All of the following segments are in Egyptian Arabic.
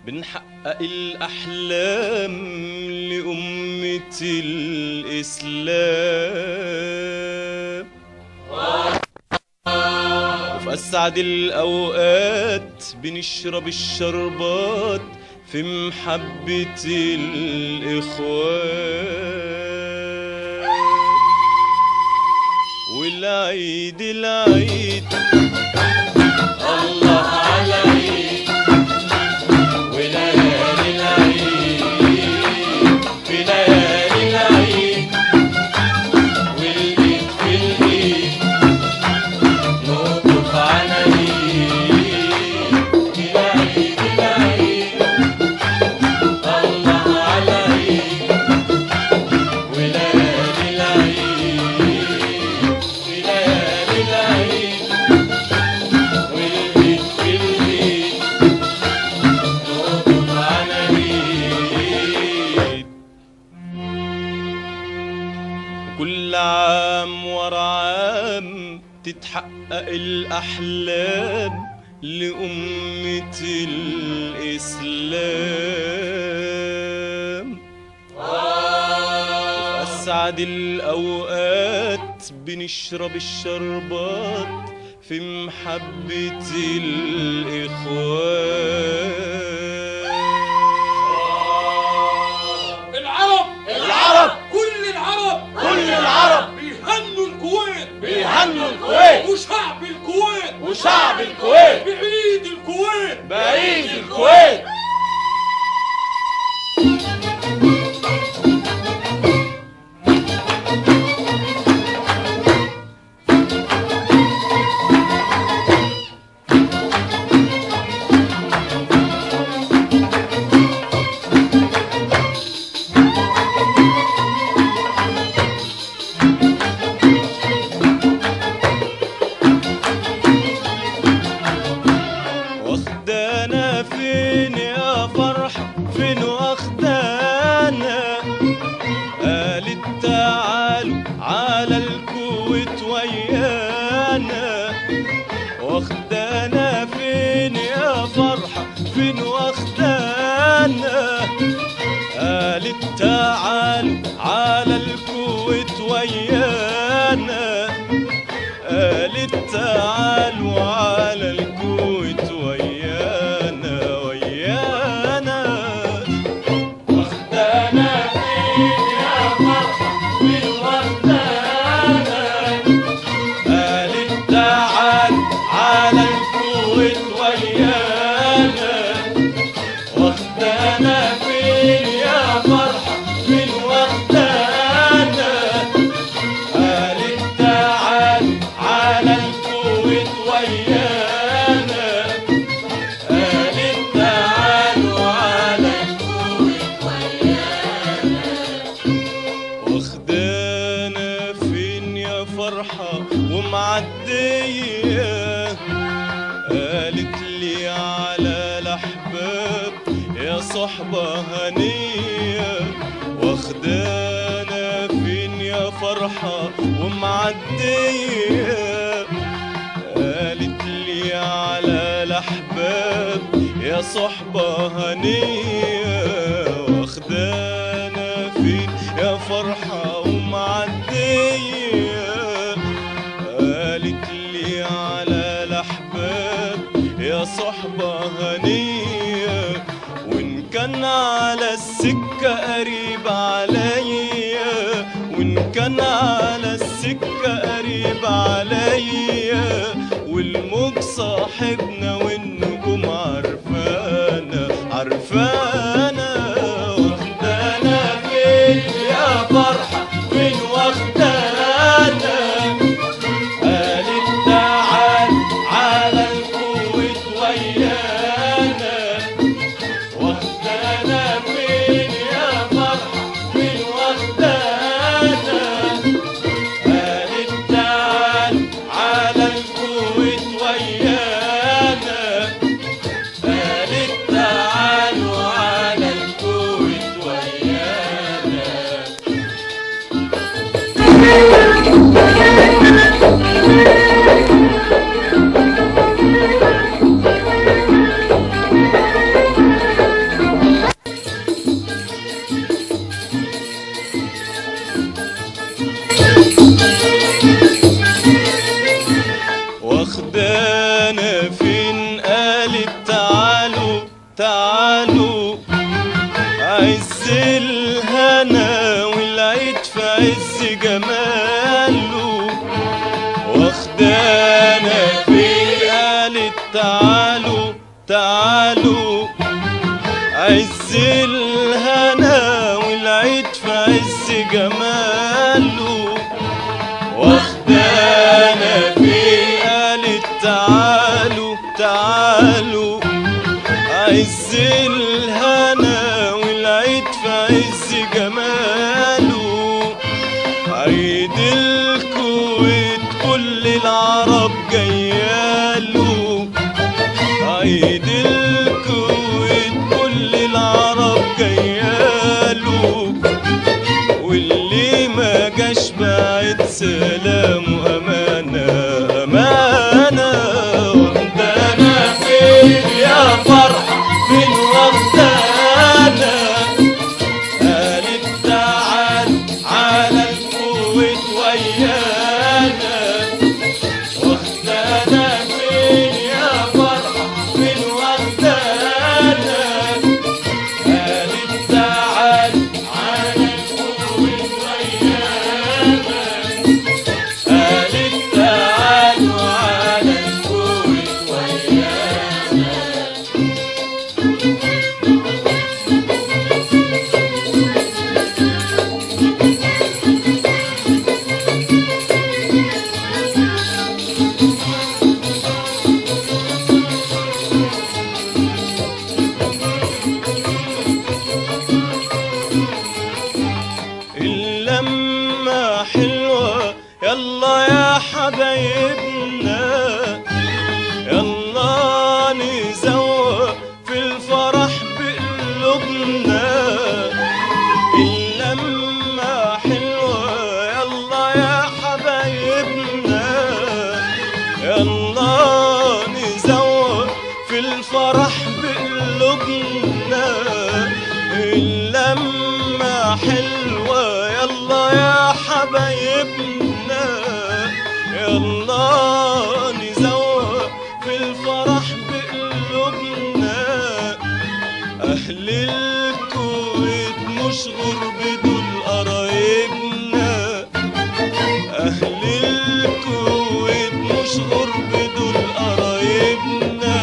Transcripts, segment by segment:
بنحقق الأحلام لأمة الإسلام وفي أسعد الأوقات بنشرب الشربات في محبة الإخوان والعيد العيد الله على عيد وليالي العيد في ليالي العيد والعيد في العيد نطلق عناوين العيد العيد الله على عيد وليالي العيد في ليالي العيد والعيد في العيد نطلق عناوين كل عام ورا عام تتحقق الأحلام لأمة الإسلام وفي أسعد الأوقات بنشرب الشربات في محبة الإخوان العرب العرب كل العرب كل العرب بيهنوا الكويت بيهنوا الكويت وشعب الكويت وشعب الكويت بعيد الكويت بعيد الكويت واخدانا فين يا فرحة فين واخدانا قالت تعالوا على الكويت ويانا واخدانا فين يا فرحة فين واخدانا قالت تعالوا على الكويت ويانا قالت تعالوا على الكويت ويانا ويانا واخدانا فين يا فرحة فين واخدانا قالت تعالوا على الكويت ويانا واخدانا فين يا فرحة فين واخدانا قالت تعالوا على الكويت ويانا قالت تعالوا على الكويت واخدانا فين يا فرحة ومعدية قالت لي على الأحباب يا صحبة هنية واخدانا فين يا فرحة ومعدية قالت لي على الأحباب يا صحبة هنية واخدانا فين يا فرحة ومعدية قالت لي على الأحباب يا صحبة هنية وإن كان على السكة قريب عليا وإن كان على السكة قريب عليا والموج صاحبنا والنجوم عرفانا عرفانا واخدانا فين يا فرحة فين واخدانا قالت تعال على الكويت ويانا واخدانا فين يا فرحة فين واخدانا قالت تعال على الكويت ويانا قالت تعالوا تعالوا عز الهنا والعيد في عز جماله واخدانا في قالت تعالوا تعالوا عز الهنا والعيد في عز جماله واخدانا في قالت تعالوا تعالوا عز الهنا والعيد في عز جماله عيد الكويت كل العرب جياله عيد الكويت كل العرب جياله واللي ما جاش بعد سلام وامانه امانه واخدانا فين يا فرحه فين واخدانا قالت تعال على الكويت ويانا واخدانا فين يا فرحة فين واخدانا قالت تعال على الكويت ويانا قالت تعال على الكويت ويانا اللمة حلوة يلا يا حبايبنا يلا نزوق في الفرح بقلوبنا اللمة حلوة يلا يا حبايبنا يلا نزوق في الفرح بقلوبنا اللمة حلوة يلا يا حبايبنا يلا نزوق في الفرح بقلوبنا أهل الكويت مش غرب دول قرايبنا أهل الكويت مش غرب دول قرايبنا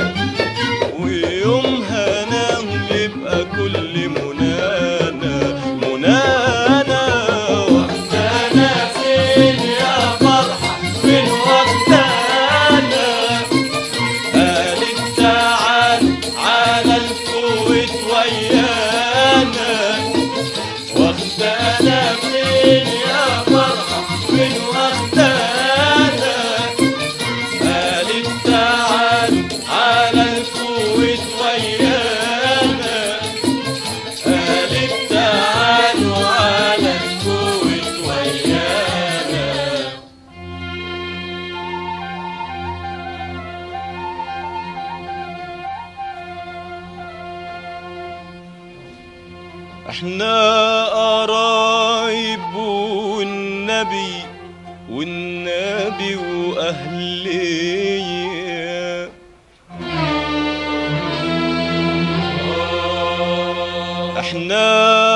ويوم هناهم يبقى كل منانا منانا واخدانا فين يا فرحة فين واخدانا قالت تعال على الكويت ويانا واخدانا فين يا فرحة فين واخدانا قالت تعال على الكويت ويانا قالت تعال على الكويت ويانا احنا قرايب والنبي والنبي واهليه احنا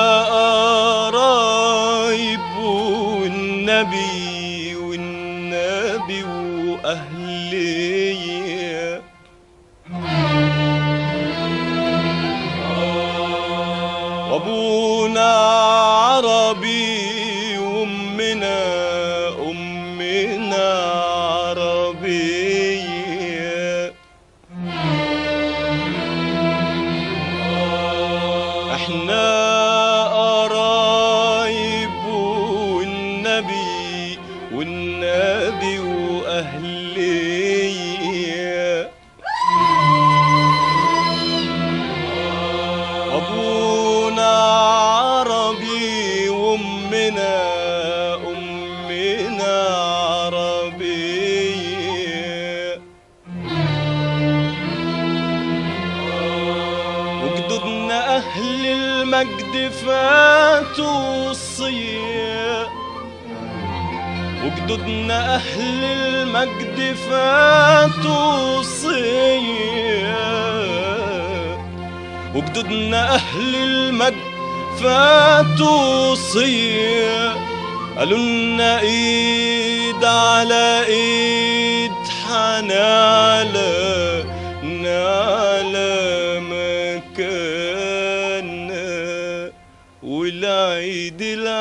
قرايب والنبي والنبي واهليه وابونا عربي وامنا امنا عربيه احنا قرايب والنبي والنبي واهليه أبونا عربي وأمنا أمنا عربية وجدودنا أهل المجد فاتوا الصيام وجدودنا أهل المجد فاتوا الصيام وجدودنا أهل المجد فاتوا وصية قالوا لنا ايد على ايد حنعلى نعلى مكاننا والعيد العيد